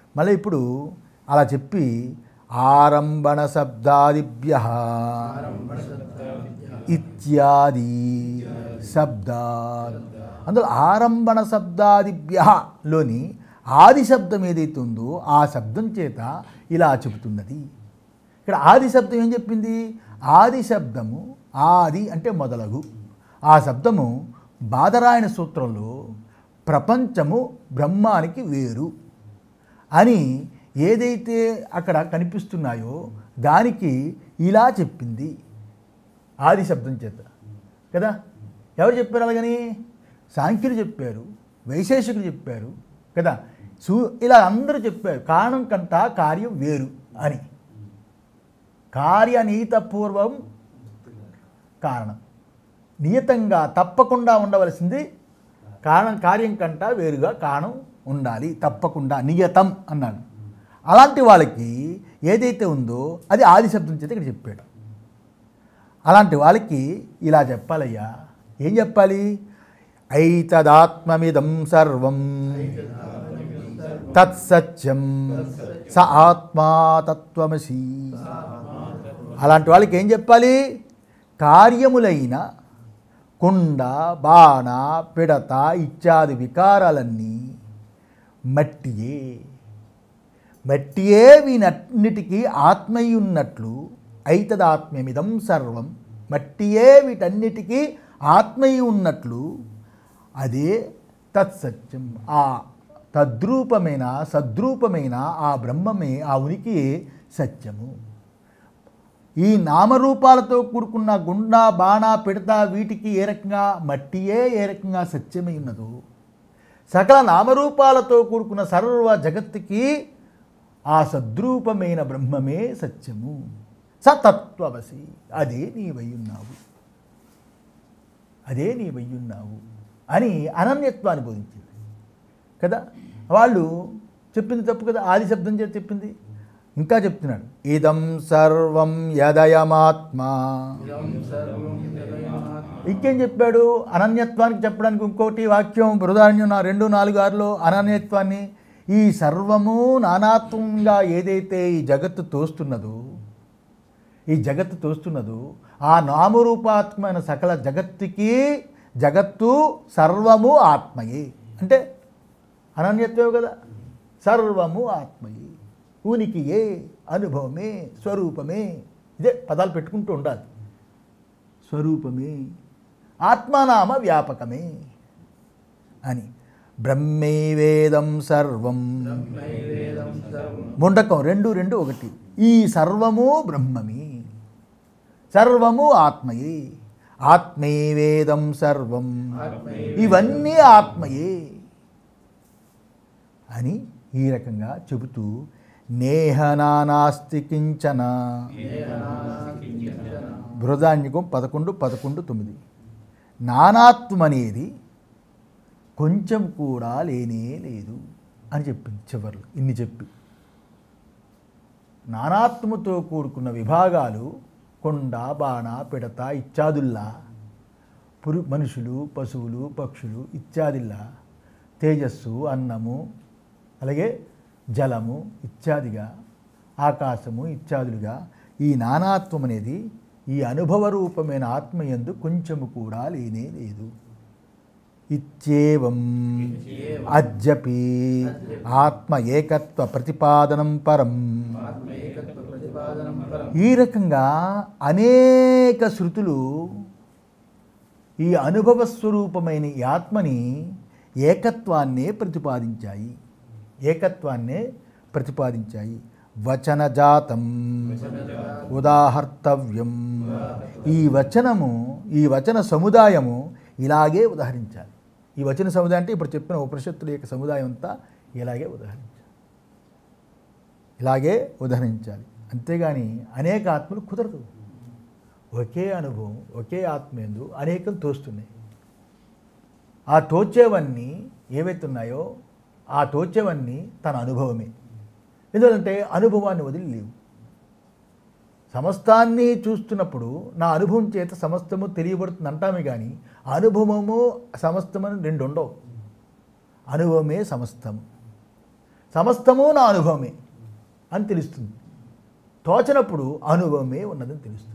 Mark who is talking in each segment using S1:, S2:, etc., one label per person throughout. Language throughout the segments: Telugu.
S1: మళ్ళీ ఇప్పుడు అలా చెప్పి ఆరంభణ శబ్దాదిభ్య ఇత్యాది శబ్దా అందులో ఆరంభణ శబ్దాదిభ్యలోని ఆది శబ్దం ఏదైతే ఉందో ఆ శబ్దం చేత ఇలా చెబుతున్నది ఇక్కడ ఆది శబ్దం ఏం చెప్పింది ఆది శబ్దము ఆది అంటే మొదలగు ఆ శబ్దము బాదరాయణ సూత్రంలో ప్రపంచము బ్రహ్మానికి వేరు అని ఏదైతే అక్కడ కనిపిస్తున్నాయో దానికి ఇలా చెప్పింది ఆది శబ్దం చేత కదా ఎవరు చెప్పారు అలాగని సాంఖ్యులు చెప్పారు వైశేషికులు చెప్పారు కదా సూ ఇలా అందరూ చెప్పారు కారణం కంట కార్యం వేరు అని కార్యనీత పూర్వం కారణం నియతంగా తప్పకుండా ఉండవలసింది కారణం కార్యం కంట వేరుగా కారణం ఉండాలి తప్పకుండా నియతం అన్నాడు అలాంటి వాళ్ళకి ఏదైతే ఉందో అది ఆది శబ్దం చేత ఇక్కడ చెప్పాడు అలాంటి వాళ్ళకి ఇలా చెప్పాలయ్యా ఏం చెప్పాలి ఐతదాత్మమిదం సర్వం తత్సత్యం స ఆత్మా తత్వమసి అలాంటి వాళ్ళకి ఏం చెప్పాలి కార్యములైన కుండ బాణ పిడత ఇత్యాది వికారాలన్నీ మట్టియే మట్టియే వీనన్నిటికీ ఆత్మయున్నట్లు ఐతదాత్మ్యమిదం సర్వం మట్టియే వీటన్నిటికీ ఆత్మయి ఉన్నట్లు అదే తత్సత్యం ఆ తద్రూపమైన సద్రూపమైన ఆ బ్రహ్మమే ఆ ఉనికి సత్యము ఈ నామరూపాలతో కూడుకున్న గుండ బాణ పిడత వీటికి ఏ రకంగా మట్టియే ఏ రకంగా సత్యమై ఉన్నదో సకల నామరూపాలతో కూడుకున్న సర్వ జగత్తుకి ఆ సద్రూపమైన బ్రహ్మమే సత్యము సతత్వవసి అదే నీవయ్యున్నావు అదే నీవయ్యున్నావు అని అనన్యత్వాన్ని బోధించింది కదా వాళ్ళు చెప్పింది తప్పు కదా ఆది శబ్దం చేత చెప్పింది ఇంకా చెప్తున్నాడు ఇదం సర్వం యదయమాత్మా ఇంకేం చెప్పాడు అనన్యత్వానికి చెప్పడానికి ఇంకోటి వాక్యం బృదారణ్యం నా రెండు నాలుగు ఆరులో అనన్యత్వాన్ని ఈ సర్వము నానాత్వంగా ఏదైతే ఈ జగత్తు తోస్తున్నదో ఈ జగత్తు తోస్తున్నదో ఆ నామరూపాత్మైన సకల జగత్తుకి జగత్తు సర్వము ఆత్మయే అంటే అనన్యత్వమే కదా సర్వము ఆత్మయే ఉనికియే అనుభవమే స్వరూపమే ఇదే పదాలు పెట్టుకుంటూ ఉండాలి స్వరూపమే ఆత్మనామ వ్యాపకమే అని బ్రహ్మైవేదం సర్వం ముండకం రెండు రెండు ఒకటి ఈ సర్వము బ్రహ్మమే సర్వము ఆత్మయే ఆత్మైవేదం సర్వం ఇవన్నీ ఆత్మయే అని ఈ రకంగా చెబుతూ నేహనానాస్తి కించన బృహదాన్యకం పదకొండు పదకొండు తొమ్మిది నానాత్వం అనేది కొంచెం కూడా లేనే లేదు అని చెప్పింది చివర్లో ఇన్ని చెప్పి నానాత్మతో కూడుకున్న విభాగాలు కొండ బాణ పిడత ఇత్యాదుల్లా పురు మనుషులు పశువులు పక్షులు ఇత్యాదిల్లా తేజస్సు అన్నము అలాగే జలము ఇత్యాదిగా ఆకాశము ఇత్యాదులుగా ఈ నానాత్వం అనేది ఈ అనుభవ రూపమైన ఆత్మయందు కొంచెము కూడా లేనే లేదు ఇత్యేవం అద్యపి ఆత్మ ఏకత్వ ప్రతిపాదనం పరం ఈ రకంగా అనేక శృతులు ఈ అనుభవ స్వరూపమైన ఈ ఆత్మని ఏకత్వాన్నే ప్రతిపాదించాయి ఏకత్వాన్నే ప్రతిపాదించాయి వచనజాతం ఉదాహర్తవ్యం ఈ వచనము ఈ వచన సముదాయము ఇలాగే ఉదాహరించాలి ఈ వచన సముదాయం అంటే ఇప్పుడు చెప్పిన ఉపనిషత్తుల యొక్క సముదాయం అంతా ఇలాగే ఉదాహరించాలి ఇలాగే ఉదాహరించాలి అంతేగాని అనేక ఆత్మలు కుదరదు ఒకే అనుభవం ఒకే ఆత్మేందు అనేకం తోస్తున్నాయి ఆ తోచేవన్నీ ఏవైతే ఉన్నాయో ఆ తోచేవన్నీ తన అనుభవమే ఎందుకంటే అనుభవాన్ని వదిలి లేవు సమస్తాన్ని చూస్తున్నప్పుడు నా అనుభవం చేత సమస్తము తెలియబడుతుంది అంటామే కానీ అనుభవము సమస్తమని రెండు ఉండవు అనుభవమే సమస్తము సమస్తము నా అనుభవమే అని తెలుస్తుంది తోచనప్పుడు అనుభవమే ఉన్నదని తెలుస్తుంది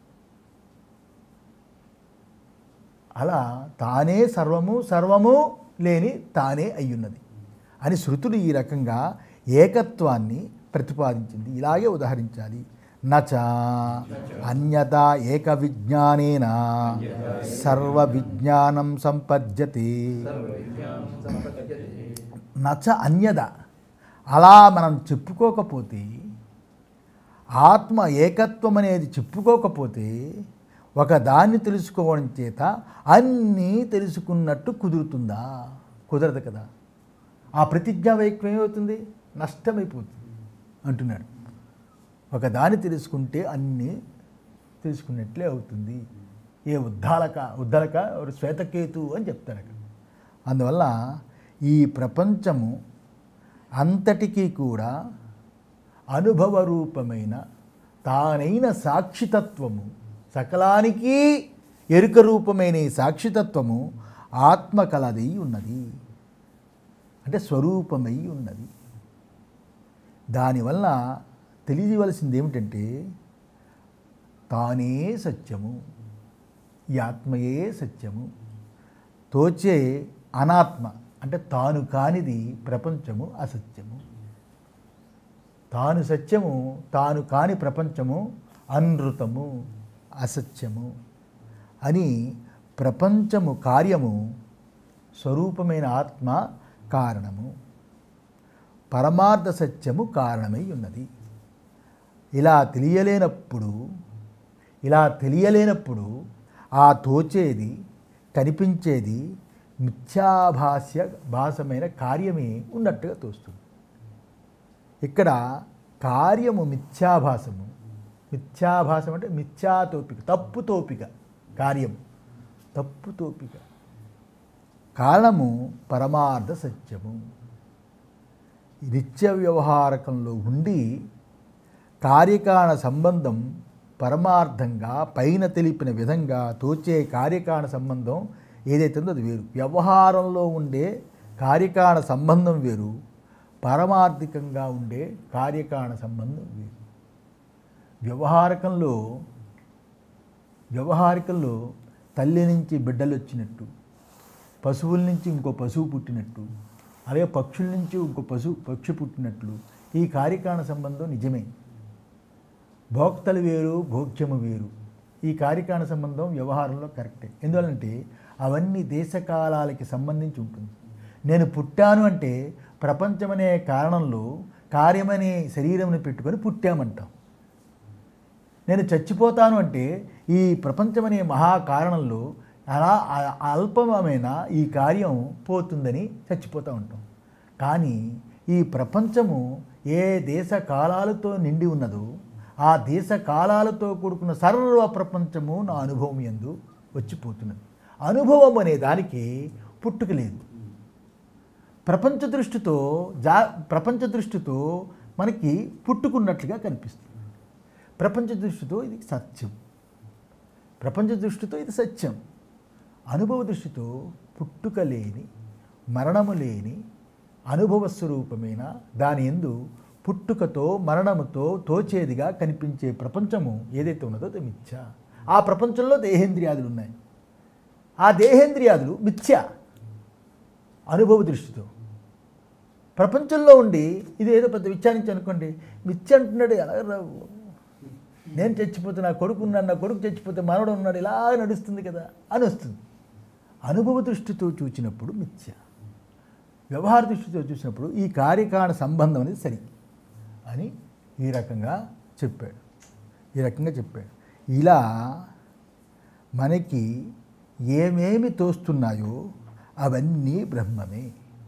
S1: అలా తానే సర్వము సర్వము లేని తానే అయ్యున్నది అని శృతులు ఈ రకంగా ఏకత్వాన్ని ప్రతిపాదించింది ఇలాగే ఉదాహరించాలి నచ అన్యత ఏక విజ్ఞానేన సర్వ విజ్ఞానం సంపద్యతే నచ అన్యద అలా మనం చెప్పుకోకపోతే ఆత్మ ఏకత్వం అనేది చెప్పుకోకపోతే ఒక దాన్ని తెలుసుకోవడం చేత అన్నీ తెలుసుకున్నట్టు కుదురుతుందా కుదరదు కదా ఆ ప్రతిజ్ఞా వైక్యం ఏమవుతుంది నష్టమైపోతుంది అంటున్నాడు ఒక దాన్ని తెలుసుకుంటే అన్నీ తెలుసుకున్నట్లే అవుతుంది ఏ ఉద్దాలక ఉద్దలక ఒక శ్వేతకేతు అని చెప్తారు అక్కడ అందువల్ల ఈ ప్రపంచము అంతటికీ కూడా అనుభవ రూపమైన తానైన సాక్షితత్వము సకలానికి ఎరుక రూపమైన ఈ సాక్షితత్వము ఆత్మ కలదై ఉన్నది అంటే స్వరూపమై ఉన్నది దానివల్ల తెలియవలసింది ఏమిటంటే తానే సత్యము ఈ ఆత్మయే సత్యము తోచే అనాత్మ అంటే తాను కానిది ప్రపంచము అసత్యము తాను సత్యము తాను కాని ప్రపంచము అనృతము అసత్యము అని ప్రపంచము కార్యము స్వరూపమైన ఆత్మ కారణము పరమార్థ సత్యము కారణమై ఉన్నది ఇలా తెలియలేనప్పుడు ఇలా తెలియలేనప్పుడు ఆ తోచేది కనిపించేది మిథ్యాభాస్య భాసమైన కార్యమే ఉన్నట్టుగా తోస్తుంది ఇక్కడ కార్యము మిథ్యాభాసము మిథ్యాభాసం అంటే మిథ్యాతోపిక తప్పు తోపిక కార్యం తప్పు తోపిక కారణము పరమార్థ సత్యము నిత్య వ్యవహారకంలో ఉండి కార్యకారణ సంబంధం పరమార్థంగా పైన తెలిపిన విధంగా తోచే కార్యకారణ సంబంధం ఏదైతే ఉందో అది వేరు వ్యవహారంలో ఉండే కార్యకారణ సంబంధం వేరు పారమార్థికంగా ఉండే కార్యకారణ సంబంధం వేరు వ్యవహారకంలో వ్యవహారికంలో తల్లి నుంచి బిడ్డలు వచ్చినట్టు పశువుల నుంచి ఇంకో పశువు పుట్టినట్టు అలాగే పక్షుల నుంచి ఇంకో పశు పక్షి పుట్టినట్లు ఈ కార్యకారణ సంబంధం నిజమే భోక్తలు వేరు భోగ్యము వేరు ఈ కార్యకారణ సంబంధం వ్యవహారంలో కరెక్టే ఎందువలంటే అవన్నీ దేశకాలాలకి సంబంధించి ఉంటుంది నేను పుట్టాను అంటే ప్రపంచమనే కారణంలో కార్యమనే శరీరంని పెట్టుకొని పుట్టామంటాం నేను చచ్చిపోతాను అంటే ఈ ప్రపంచమనే మహాకారణంలో అలా ఆ- అల్పమైన ఈ కార్యం పోతుందని చచ్చిపోతూ ఉంటాం కానీ ఈ ప్రపంచము ఏ దేశ కాలాలతో నిండి ఉన్నదో ఆ దేశ కాలాలతో కూడుకున్న సర్వ ప్రపంచము నా అనుభవం ఎందు వచ్చిపోతున్నది అనుభవం అనే దానికి పుట్టుక లేదు ప్రపంచ దృష్టితో జా ప్రపంచ దృష్టితో మనకి పుట్టుకున్నట్లుగా కనిపిస్తుంది ప్రపంచ దృష్టితో ఇది సత్యం ప్రపంచ దృష్టితో ఇది సత్యం అనుభవ దృష్టితో పుట్టుక లేని మరణము లేని అనుభవ స్వరూపమైన దాని ఎందు పుట్టుకతో మరణముతో తోచేదిగా కనిపించే ప్రపంచము ఏదైతే ఉన్నదో అది మిథ్య ఆ ప్రపంచంలో దేహేంద్రియాదులు ఉన్నాయి ఆ దేహేంద్రియాదులు మిథ్య అనుభవ దృష్టితో ప్రపంచంలో ఉండి ఇది ఏదో పెద్ద విచారించి అనుకోండి మిథ్య అంటున్నాడు ఎలా రావు నేను చచ్చిపోతే నా కొడుకు ఉన్నాడు నా కొడుకు చచ్చిపోతే మనవడు ఉన్నాడు ఇలా నడుస్తుంది కదా అని వస్తుంది అనుభవ దృష్టితో చూచినప్పుడు మిథ్య వ్యవహార దృష్టితో చూసినప్పుడు ఈ కార్యకారణ సంబంధం అనేది సరి అని ఈ రకంగా చెప్పాడు ఈ రకంగా చెప్పాడు ఇలా మనకి ఏమేమి తోస్తున్నాయో అవన్నీ బ్రహ్మమే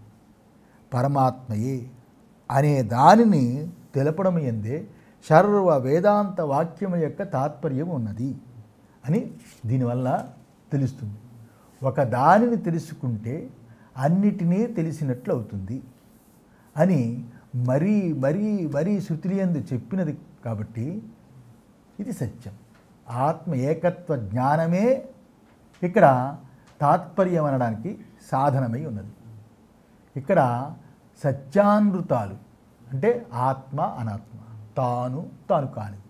S1: పరమాత్మయే అనే దానిని తెలపడం ఎందే సర్వ వేదాంత వాక్యం యొక్క తాత్పర్యం ఉన్నది అని దీనివల్ల తెలుస్తుంది ఒక దానిని తెలుసుకుంటే అన్నిటినీ తెలిసినట్లు అవుతుంది అని మరీ మరీ మరీ శృతిలియందు చెప్పినది కాబట్టి ఇది సత్యం ఆత్మ ఏకత్వ జ్ఞానమే ఇక్కడ తాత్పర్యం అనడానికి సాధనమై ఉన్నది ఇక్కడ సత్యానృతాలు అంటే ఆత్మ అనాత్మ తాను తాను కానిది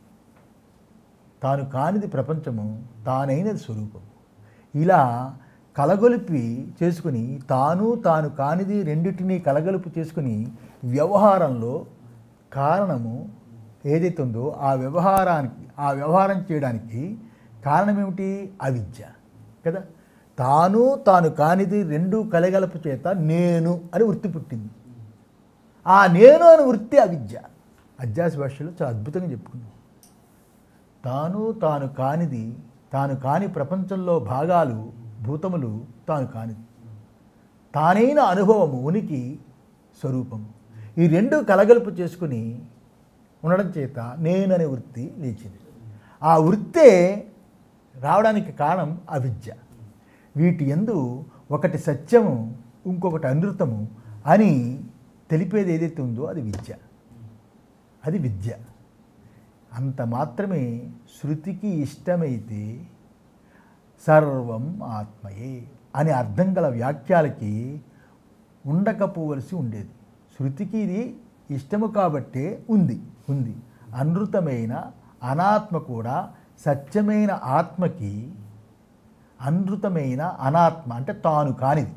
S1: తాను కానిది ప్రపంచము తానైనది స్వరూపము ఇలా కలగొలిపి చేసుకుని తాను తాను కానిది రెండింటినీ కలగలుపు చేసుకుని వ్యవహారంలో కారణము ఏదైతే ఉందో ఆ వ్యవహారానికి ఆ వ్యవహారం చేయడానికి కారణం ఏమిటి అవిద్య కదా తాను తాను కానిది రెండు కలగలుపు చేత నేను అని వృత్తి పుట్టింది ఆ నేను అని వృత్తి అవిద్య అధ్యాస భాషలో చాలా అద్భుతంగా చెప్పుకున్నాం తాను తాను కానిది తాను కాని ప్రపంచంలో భాగాలు భూతములు తాను కానిది తానైన అనుభవము ఉనికి స్వరూపము ఈ రెండు కలగలుపు చేసుకుని ఉండడం చేత నేననే వృత్తి లేచింది ఆ వృత్తే రావడానికి కారణం అవిద్య వీటి ఎందు ఒకటి సత్యము ఇంకొకటి అనృతము అని తెలిపేది ఏదైతే ఉందో అది విద్య అది విద్య అంత మాత్రమే శృతికి ఇష్టమైతే సర్వం ఆత్మయే అని అర్థం గల వాక్యాలకి ఉండకపోవలసి ఉండేది శృతికి ఇది ఇష్టము కాబట్టే ఉంది ఉంది అనృతమైన అనాత్మ కూడా సత్యమైన ఆత్మకి అనృతమైన అనాత్మ అంటే తాను కానిది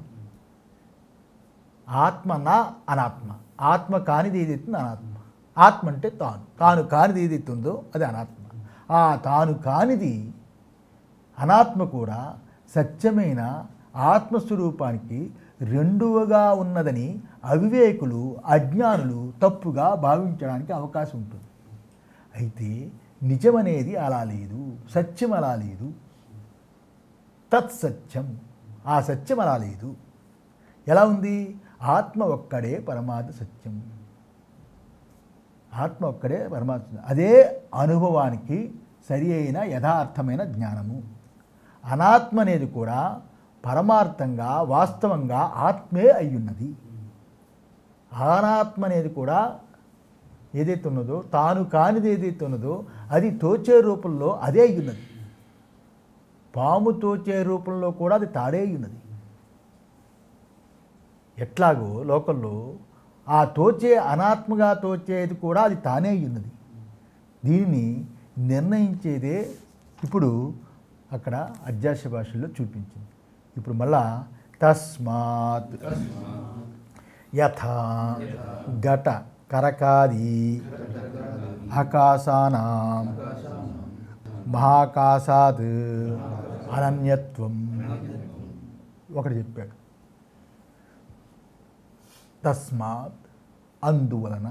S1: ఆత్మ నా అనాత్మ ఆత్మ కానిది ఏదైతే అనాత్మ ఆత్మ అంటే తాను తాను కానిది ఏదైతే ఉందో అది అనాత్మ ఆ తాను కానిది అనాత్మ కూడా సత్యమైన ఆత్మస్వరూపానికి రెండువగా ఉన్నదని అవివేకులు అజ్ఞానులు తప్పుగా భావించడానికి అవకాశం ఉంటుంది అయితే నిజమనేది అలా లేదు సత్యం అలా లేదు తత్సత్యం ఆ సత్యం అలా లేదు ఎలా ఉంది ఆత్మ ఒక్కడే పరమార్థ సత్యం ఆత్మ ఒక్కడే పరమాత్మ సత్యం. అదే అనుభవానికి సరి అయిన యథార్థమైన జ్ఞానము అనాత్మ అనేది కూడా పరమార్థంగా వాస్తవంగా ఆత్మే అయ్యున్నది అనాత్మ అనేది కూడా ఏదైతే ఉన్నదో తాను కానిది ఏదైతే ఉన్నదో అది తోచే రూపంలో అదే అయ్యున్నది పాము తోచే రూపంలో కూడా అది తాడే అయ్యున్నది ఎట్లాగో లోకంలో ఆ తోచే అనాత్మగా తోచేది కూడా అది తానే అయ్యున్నది దీనిని నిర్ణయించేదే ఇప్పుడు అక్కడ అధ్యాస భాషల్లో చూపించింది ఇప్పుడు మళ్ళా తస్మాత్ యథా ఘట కరకాది ఆకాశానాం మహాకాశాత్ అనన్యత్వం ఒకటి చెప్పాడు తస్మాత్ అందువలన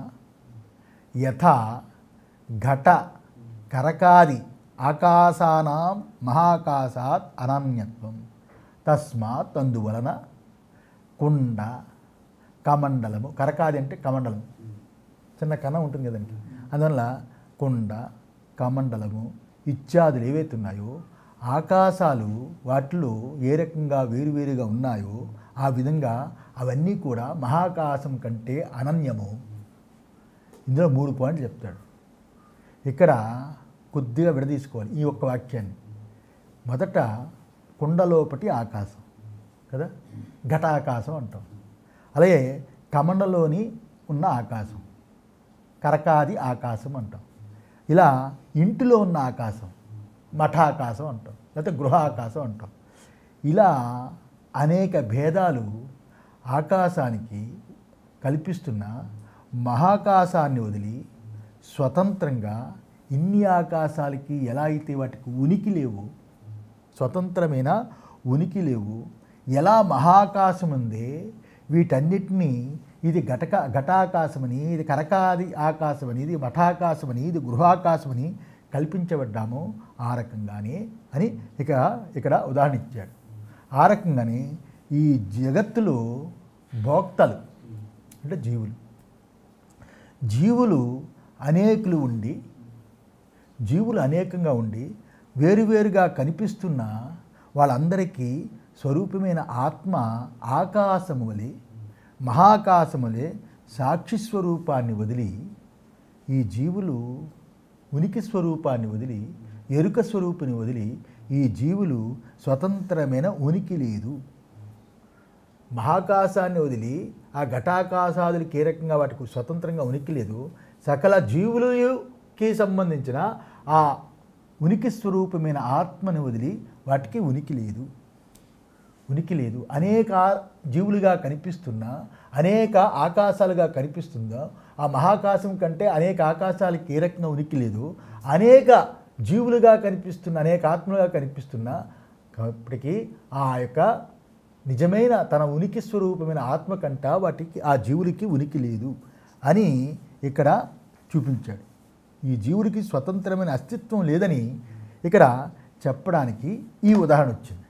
S1: యథా ఘట కరకాది ఆకాశానాం మహాకాశాత్ అనన్యత్వం తస్మాత్ అందువలన కుండ కమండలము కరకాది అంటే కమండలం చిన్న కణ ఉంటుంది కదండి అందువల్ల కుండ కమండలము ఇత్యాదులు ఏవైతే ఉన్నాయో ఆకాశాలు వాటిలో ఏ రకంగా వేరువేరుగా ఉన్నాయో ఆ విధంగా అవన్నీ కూడా మహాకాశం కంటే అనన్యము ఇందులో మూడు పాయింట్లు చెప్తాడు ఇక్కడ కొద్దిగా విడదీసుకోవాలి ఈ ఒక్క వాక్యాన్ని మొదట కుండలోపటి ఆకాశం కదా ఘటాకాశం అంటాం అలాగే కమండలోని ఉన్న ఆకాశం కరకాది ఆకాశం అంటాం ఇలా ఇంటిలో ఉన్న ఆకాశం మఠాకాశం అంటాం లేకపోతే గృహాకాశం అంటాం ఇలా అనేక భేదాలు ఆకాశానికి కల్పిస్తున్న మహాకాశాన్ని వదిలి స్వతంత్రంగా ఇన్ని ఆకాశాలకి ఎలా అయితే వాటికి ఉనికి లేవు స్వతంత్రమైన ఉనికి లేవు ఎలా మహాకాశం ఉందే వీటన్నిటినీ ఇది ఘటక ఘటాకాశమని ఇది కరకాది ఆకాశమని ఇది మఠాకాశమని ఇది గృహాకాశమని కల్పించబడ్డామో ఆ రకంగానే అని ఇక ఇక్కడ ఉదాహరణ ఇచ్చాడు ఆ రకంగానే ఈ జగత్తులో భోక్తలు అంటే జీవులు జీవులు అనేకులు ఉండి జీవులు అనేకంగా ఉండి వేరువేరుగా కనిపిస్తున్న వాళ్ళందరికీ స్వరూపమైన ఆత్మ ఆకాశము వలె మహాకాశములే సాక్షి స్వరూపాన్ని వదిలి ఈ జీవులు ఉనికి స్వరూపాన్ని వదిలి ఎరుక స్వరూపిని వదిలి ఈ జీవులు స్వతంత్రమైన ఉనికి లేదు మహాకాశాన్ని వదిలి ఆ ఘటాకాశాదులకి ఏ రకంగా వాటికి స్వతంత్రంగా ఉనికి లేదు సకల జీవులకి సంబంధించిన ఆ ఉనికి స్వరూపమైన ఆత్మని వదిలి వాటికి ఉనికి లేదు ఉనికి లేదు అనేక జీవులుగా కనిపిస్తున్నా అనేక ఆకాశాలుగా కనిపిస్తుందా ఆ మహాకాశం కంటే అనేక ఆకాశాలకి ఏ రకంగా ఉనికి లేదు అనేక జీవులుగా కనిపిస్తున్న అనేక ఆత్మలుగా కనిపిస్తున్నా ఇప్పటికీ ఆ యొక్క నిజమైన తన ఉనికి స్వరూపమైన ఆత్మ కంట వాటికి ఆ జీవులకి ఉనికి లేదు అని ఇక్కడ చూపించాడు ఈ జీవుడికి స్వతంత్రమైన అస్తిత్వం లేదని ఇక్కడ చెప్పడానికి ఈ ఉదాహరణ వచ్చింది